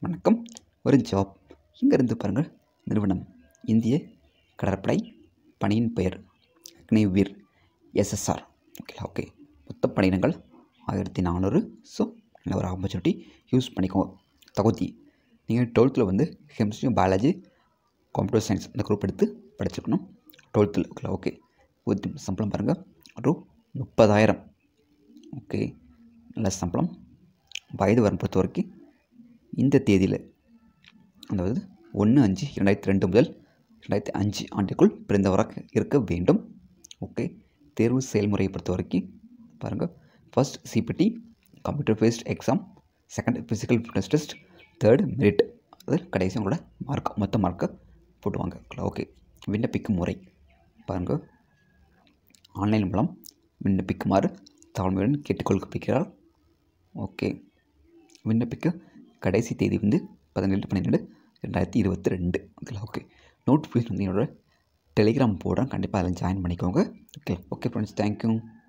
வணக்கம் ஒரு ஜாப் இங்கே இருந்து பாருங்கள் நிறுவனம் இந்திய கடற்படை பணியின் பெயர் அக்னிவீர் எஸ்எஸ்ஆர் ஓகேங்களா ஓகே மொத்த பணியிடங்கள் ஆயிரத்தி நானூறு ஸோ நல்ல ஒரு ஆப்பர்ச்சுனிட்டி யூஸ் பண்ணிக்கோங்க தகுதி நீங்கள் டுவெல்த்தில் வந்து கெமிஸ்ட்ரி பயாலஜி கம்ப்யூட்டர் சயின்ஸ் இந்த குரூப் எடுத்து படிச்சிருக்கணும் டுவெல்த்தில் ஓகேங்களா ஓகே ஊதி சம்பளம் பாருங்கள் ரூ முப்பதாயிரம் ஓகே நல்ல சம்பளம் வயது வரம்பு பொறுத்த வரைக்கும் இந்த தேதியில் அதாவது ஒன்று அஞ்சு ரெண்டாயிரத்தி ரெண்டு முதல் ரெண்டாயிரத்தி அஞ்சு ஆண்டுக்குள் பிறந்தவராக இருக்க வேண்டும் ஓகே தேர்வு செயல்முறையை பொறுத்த வரைக்கும் பாருங்கள் first CBT computer based exam second physical fitness test third merit அது கடைசி உங்களோட மார்க் மொத்த மார்க்கை போட்டுவாங்க ஓகே விண்ணப்பிக்கும் முறை பாருங்கள் ஆன்லைன் மூலம் விண்ணப்பிக்குமாறு தாழ்மையுடன் கேட்டுக்கொள்ளப்படுகிறார் ஓகே விண்ணப்பிக்க கடைசி தேதி வந்து பதினேழு பன்னிரெண்டு ரெண்டாயிரத்தி இருபத்தி ரெண்டு ஓகேங்களா ஓகே நோட்டிஃபிகேஷன் வந்து என்னோட டெலிகிராம் போடுறேன் கண்டிப்பாக அதில் ஜாயின் பண்ணிக்கோங்க ஓகே ஓகே ஃப்ரெண்ட்ஸ் தேங்க்யூ